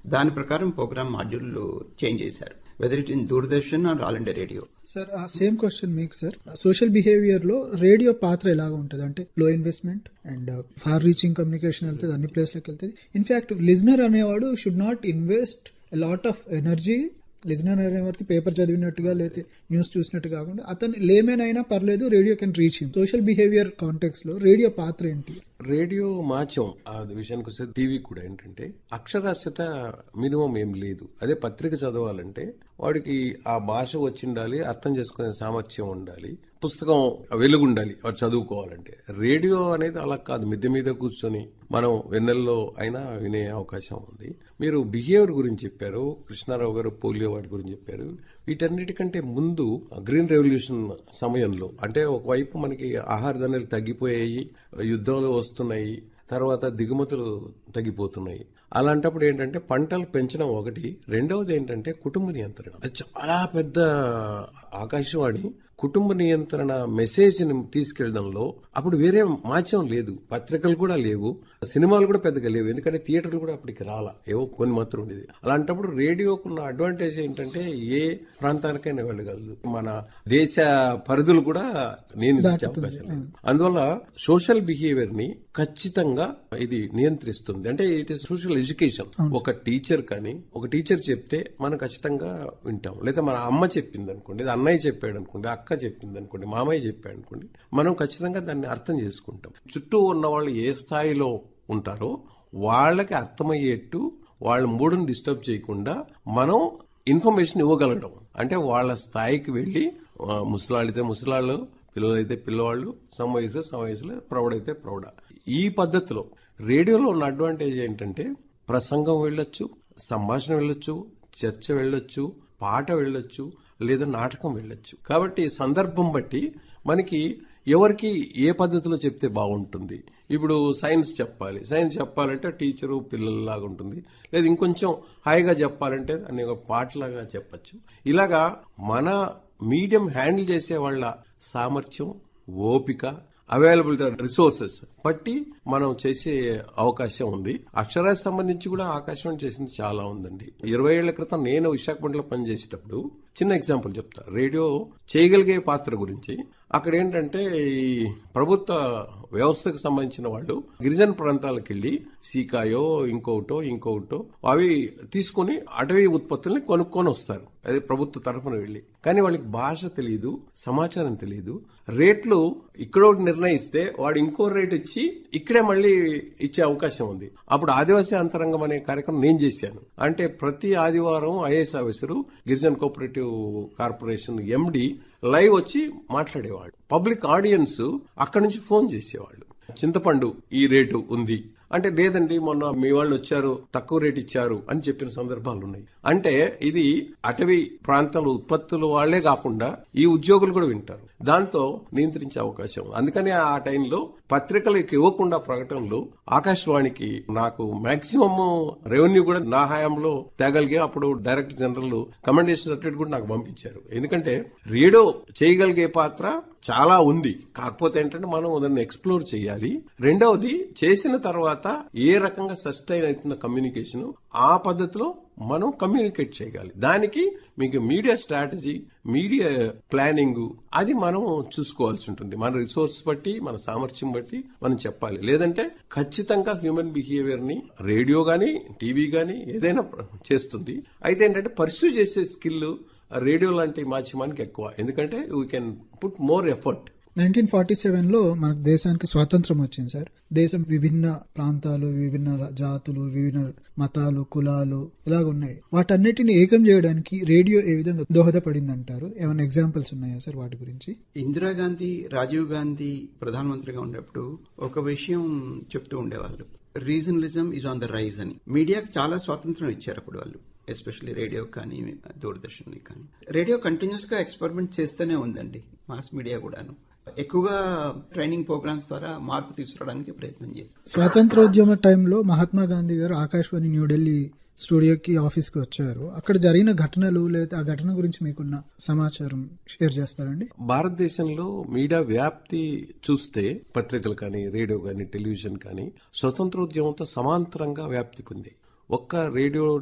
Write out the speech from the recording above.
దాని ప్రకారం program module change చేశారు weather it in Doordarshan or all India radio sir ఆ సేమ్ క్వశ్చన్ మీకు సార్ సోషల్ బిహేవియర్ లో రేడియో పాత్ర ఎలాగ ఉంటుంది అంటే లో investment and far reaching communication వెళ్తుంది అన్ని ప్లేస్లకు వెళ్తుంది ఇన్ఫాక్ట్ లిజనర్ అనేవాడు should not invest lot of energy listener అనేవారికి పేపర్ చదివినట్టుగా లేకపోతే న్యూస్ చూసినట్టు కాకుండా అతను లేమెన్ అయినా పర్లేదు radio can reach him social behaviour context లో రేడియో పాత్ర ఏంటి రేడియో మాధ్యం ఆ విషయానికి వస్తే టీవీ కూడా ఏంటంటే అక్షరాస్యత మినిమం ఏం లేదు అదే పత్రిక చదవాలంటే వాడికి ఆ భాష వచ్చిండాలి అర్థం చేసుకునే సామర్థ్యం ఉండాలి పుస్తకం వెలుగు ఉండాలి వాడు చదువుకోవాలంటే రేడియో అనేది అలా కాదు మిద్దె మీద కూర్చొని మనం వెన్నెల్లో అయినా వినే అవకాశం ఉంది మీరు బిహేవియర్ గురించి చెప్పారు కృష్ణారావు గారు పోలియో వాటి గురించి చెప్పారు వీటన్నిటికంటే ముందు గ్రీన్ రెవల్యూషన్ సమయంలో అంటే ఒకవైపు మనకి ఆహార ధాన్యాలు తగ్గిపోయాయి యుద్ధాలు వస్తున్నాయి తర్వాత దిగుమతులు తగ్గిపోతున్నాయి అలాంటప్పుడు ఏంటంటే పంటలు పెంచడం ఒకటి రెండవది ఏంటంటే కుటుంబ నియంత్రణ అది చాలా పెద్ద ఆకాశవాణి కుటుంబ నియంత్రణ మెసేజ్ ని తీసుకెళ్లడంలో అప్పుడు వేరే మాధ్యం లేదు పత్రికలు కూడా లేవు సినిమాలు కూడా పెద్దగా లేవు ఎందుకంటే థియేటర్లు కూడా అప్పటికి రాలా ఏవో కొన్ని మాత్రం ఉండేది అలాంటప్పుడు రేడియోకున్న అడ్వాంటేజ్ ఏంటంటే ఏ ప్రాంతానికైనా వెళ్ళగలదు మన దేశ పరిధులు కూడా నియంత్రించే అవకాశం లేదు అందువల్ల సోషల్ బిహేవియర్ ని ఖచ్చితంగా ఇది నియంత్రిస్తుంది అంటే ఇట్ ఇస్ సోషల్ ఎడ్యుకేషన్ ఒక టీచర్ కానీ ఒక టీచర్ చెప్తే మనం ఖచ్చితంగా వింటాం లేదా మన అమ్మ చెప్పింది అనుకోండి లేదా అన్నయ్య చెప్పాడు అనుకోండి అక్క చెప్పింది అనుకోండి మామయ్య చెప్పాడు అనుకోండి మనం ఖచ్చితంగా దాన్ని అర్థం చేసుకుంటాం చుట్టూ ఉన్న వాళ్ళు ఏ స్థాయిలో ఉంటారో వాళ్ళకి అర్థమయ్యేట్టు వాళ్ళ మూడుని డిస్టర్బ్ చేయకుండా మనం ఇన్ఫర్మేషన్ ఇవ్వగలగడం అంటే వాళ్ళ స్థాయికి వెళ్ళి ఆ, ముసలాళ్ళైతే ముసలాళ్ళు పిల్లలైతే పిల్లవాళ్ళు సమవయసులో సమవయసులో ప్రౌఢైతే ప్రౌఢ ఈ పద్ధతిలో రేడియోలో ఉన్న అడ్వాంటేజ్ ఏంటంటే ప్రసంగం వెళ్ళొచ్చు సంభాషణ వెళ్ళొచ్చు చర్చ వెళ్ళొచ్చు పాట వెళ్ళొచ్చు లేదా నాటకం వెళ్ళొచ్చు కాబట్టి సందర్భం బట్టి మనకి ఎవరికి ఏ పద్ధతిలో చెప్తే బాగుంటుంది ఇప్పుడు సైన్స్ చెప్పాలి సైన్స్ చెప్పాలంటే టీచరు పిల్లల్లాగా ఉంటుంది లేదా ఇంకొంచెం హాయిగా చెప్పాలంటే దాన్ని ఒక పాటలాగా చెప్పచ్చు ఇలాగా మన మీడియం హ్యాండిల్ చేసే వాళ్ళ సామర్థ్యం ఓపిక అవైలబుల్ రిసోర్సెస్ బట్టి మనం చేసే అవకాశం ఉంది అక్షరానికి సంబంధించి కూడా ఆకాశవాణి చేసింది చాలా ఉందండి ఇరవై ఏళ్ల క్రితం నేను విశాఖపట్నంలో పనిచేసేటప్పుడు చిన్న ఎగ్జాంపుల్ చెప్తా రేడియో చేయగలిగే పాత్ర గురించి అక్కడ ఏంటంటే ఈ ప్రభుత్వ వ్యవస్థకు సంబంధించిన వాళ్ళు గిరిజన ప్రాంతాలకు వెళ్లి సీకాయో ఇంకొకటో ఇంకొకటో అవి తీసుకుని అటవీ ఉత్పత్తుల్ని కొనుక్కొని వస్తారు అదే ప్రభుత్వ తరఫున వెళ్లి కానీ వాళ్ళకి భాష తెలియదు సమాచారం తెలియదు రేట్లు ఇక్కడ ఒకటి నిర్ణయిస్తే వాడు ఇంకో రేట్ ఇచ్చి ఇక్కడే మళ్ళీ ఇచ్చే అవకాశం ఉంది అప్పుడు ఆదివాసీ అంతరంగం అనే కార్యక్రమం నేను చేశాను అంటే ప్రతి ఆదివారం ఐఏఎస్ ఆఫీసరు గిరిజన కోఆపరేటివ్ కార్పొరేషన్ ఎండి లైవ్ వచ్చి మాట్లాడేవాడు పబ్లిక్ ఆడియన్స్ అక్కడి నుంచి ఫోన్ చేసేవాళ్ళు చింతపండు ఈ రేటు ఉంది అంటే లేదండి మొన్న మీ వాళ్ళు వచ్చారు తక్కువ రేట్ ఇచ్చారు అని చెప్పిన సందర్భాలు ఉన్నాయి అంటే ఇది అటవీ ప్రాంతాల ఉత్పత్తుల వాళ్లే కాకుండా ఈ ఉద్యోగులు కూడా వింటారు దాంతో నియంత్రించే అవకాశం ఉంది అందుకని ఆ టైంలో పత్రికలకు ఇవ్వకుండా ప్రకటనలు ఆకాశవాణికి నాకు మాక్సిమం రెవెన్యూ కూడా నా హయాంలో తేగలిగే అప్పుడు డైరెక్టర్ జనరల్ కమెండేషన్ సర్టిఫికేట్ కూడా నాకు పంపించారు ఎందుకంటే రేడియో చేయగలిగే పాత్ర చాలా ఉంది కాకపోతే ఏంటంటే మనం దాన్ని ఎక్స్ప్లోర్ చేయాలి రెండవది చేసిన తర్వాత ఏ రకంగా సస్టైన్ అవుతుందో కమ్యూనికేషన్ ఆ పద్ధతిలో మనం కమ్యూనికేట్ చేయగలి దానికి మీకు మీడియా స్ట్రాటజీ మీడియా ప్లానింగ్ అది మనం చూసుకోవాల్సి ఉంటుంది మన రిసోర్స్ బట్టి మన సామర్థ్యం బట్టి మనం చెప్పాలి లేదంటే ఖచ్చితంగా హ్యూమన్ బిహేవియర్ ని రేడియో గాని టీవీ గాని ఏదైనా చేస్తుంది అయితే ఏంటంటే పర్సూ చేసే స్కిల్ రేడియో లాంటి మాధ్యమానికి ఎక్కువ ఎందుకంటే we can put more effort nineteen forty seven లో మనకు దేశానికి స్వాతంత్రం వచ్చింది సార్ దేశం విభిన్న ప్రాంతాలు విభిన్న ర- జాతులు విభిన్న మతాలు కులాలు ఇలాగ ఉన్నాయి వాటన్నిటిని ఏకం చేయడానికి రేడియో ఏ విధంగా దోహదపడింది అంటారు ఏమైనా ఎగ్జాంపుల్స్ ఉన్నాయా సార్ వాటి గురించి ఇందిరాగాంధీ రాజీవ్ గాంధీ ప్రధానమంత్రిగా ఉన్నప్పుడు ఒక విషయం చెప్తూ ఉండేవాళ్ళు regionalism is on the rise అని మీడియాకి చాలా స్వాతంత్రం ఇచ్చారు అప్పుడు వాళ్ళు ఎస్పెషల్లీ రేడియో కానీ దూరదర్శన్ కానీ రేడియో కంటిన్యూస్ గా ఎక్స్పెరిమెంట్ చేస్తూనే ఉందండి మాస్ మీడియా కూడాను ఎక్కువగా ట్రైనింగ్ ప్రోగ్రామ్స్ ద్వారా మార్పు తీసుకురావడానికి ప్రయత్నం చేశారు స్వాతంత్రోద్యమ టైంలో మహాత్మా గాంధీ గారు ఆకాశవాణి న్యూఢిల్లీ స్టూడియోకి ఆఫీస్ కి వచ్చారు అక్కడ జరిగిన ఘటనలు లేదా ఆ ఘటన గురించి మీకున్న సమాచారం షేర్ చేస్తారండి భారతదేశంలో మీడియా వ్యాప్తి చూస్తే పత్రికలు కానీ రేడియో కానీ టెలివిజన్ కానీ స్వతంత్రోద్యమంతో సమాంతరంగా వ్యాప్తి పొందాయి ఒక్క రేడియో